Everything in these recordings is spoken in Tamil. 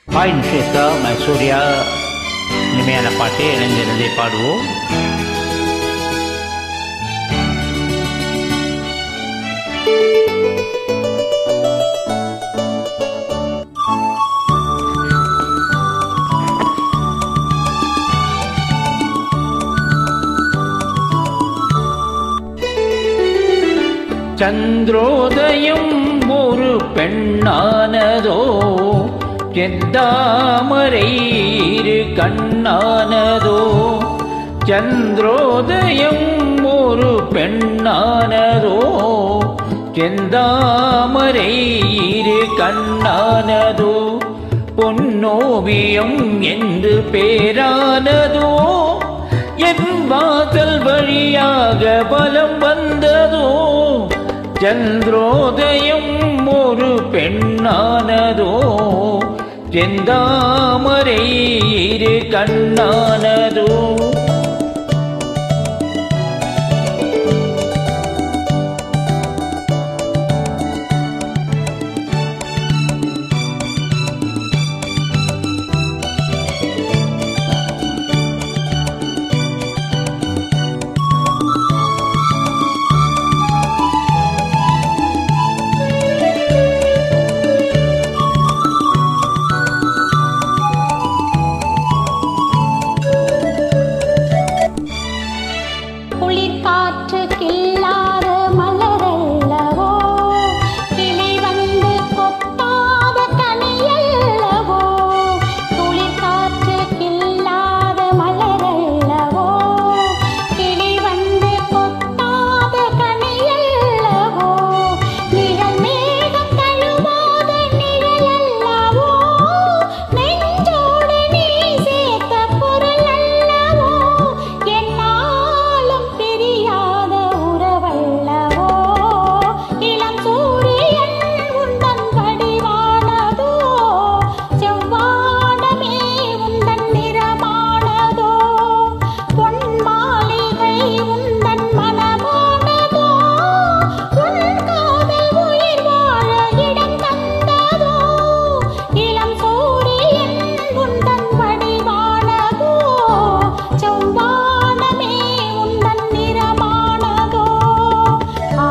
பாயின் ஸ்வேதா மைசூரியா இனிமையான பாட்டு இணைந்திருந்தே பாடுவோம் சந்திரோதயம் ஒரு பெண்ணானதோ செந்தாமரை இரு கண்ணானதோ சந்திரோதயம் ஒரு பெண்ணானதோ செந்தாமரை இரு கண்ணானதோ பொன்னோவியம் என்று பேரானதோ என் வாசல் வழியாக பலம் வந்ததோ சந்திரோதயம் ஒரு பெண்ணானதோ செந்தாமரை இரு கண்ணானதோ குளிர் காற்று கில்லாத மலரல்லவோ கிளி வந்து கொத்தாத கனியல்லவோ குளிர் காற்று கில்லாத மலரல்லவோ கிளி வந்து கொத்தாத கனியல்லவோ நிழல் மேகம் தழுவாத நிழலல்லவோ நெஞ்சோடு நீ சேர்த்த பொருள் அல்லவோ என்னாலும் பிரியாத உறவல்லவோ இளம் சூரியன் உந்தன் வடிவானதோ செவ்வானமே உந்தன் நிறமானதோ பொன் மாளிகை உந்தன் மனமானதோ உன் காதல் உயிர் வாழ இடம் தந்ததோ இளம் சூரியன் உந்தன் வடிவானதோ செவ்வானமே உந்தன் நிறமானதோ ஆ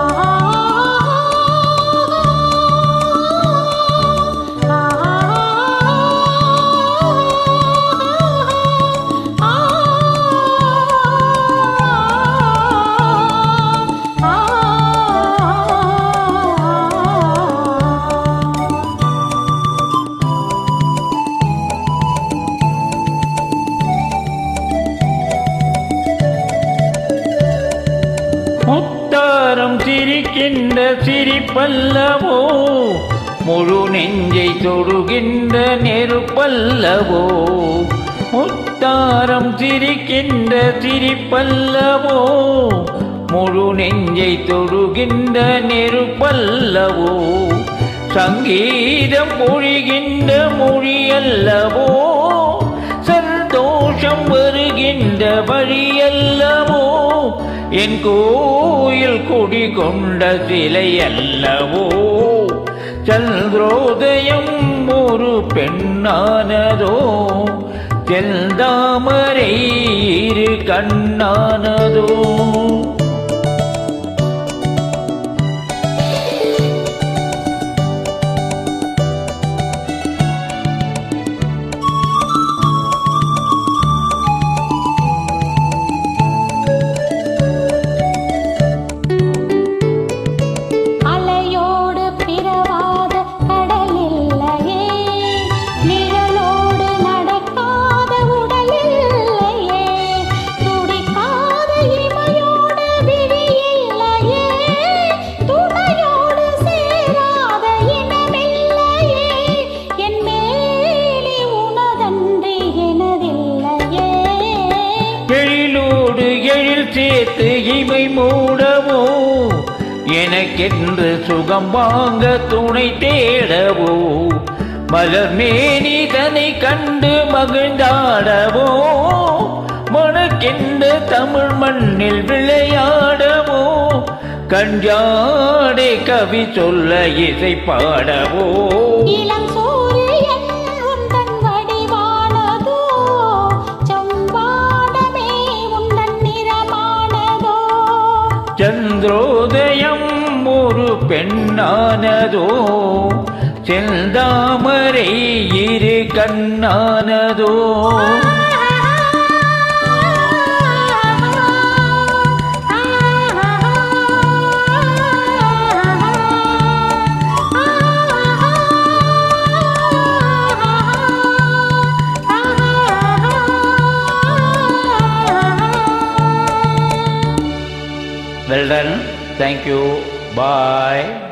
முத்தாரம் சிரிக்கின்ற சிரிப்பல்லவோ முழு நெஞ்சை தொடுகின்ற நெருப்பல்லவோ முத்தாரம் சிரிக்கின்ற சிரிப்பல்லவோ முழு நெஞ்சை தொடுகின்ற நெருப்பல்லவோ சங்கீதம் பொழிகின்ற மொழியல்லவோ சந்தோஷம் வருகின்ற வழியல்லவோ என் கோயில் குடி கொண்ட சிலை அல்லவோ சந்திரோதயம் ஒரு பெண்ணானதோ செந்தாமரை இரு கண்ணானதோ அலையோடு பிறவாத கடல் இல்லையே நிழலோடு நடக்காத உடல் இல்லையே துடிக்காத இமையோடு விழி இல்லையே துணையோடு சேராத இனமில்லையே என் மேலே உனதன்றி எனதில்லையே எழிலோடு எழில் சேர்த்து இமை மூடவோ எனக்கென்று சுகம் வாங்க துணை தேடவோ மலர் மேனி தனை கண்டு மகிழ்ந்தாடவோ மணக்கென்று தமிழ் மண்ணில் விளையாடவோ கஞ்சாடை கவி சொல்ல இசை பாடவோ இளம் சூரியன் உந்தன் பெண்ணானதோ செந்தாமரை இரு கண்ணானதோ வெல் டன் தேங்க்யூ பாய்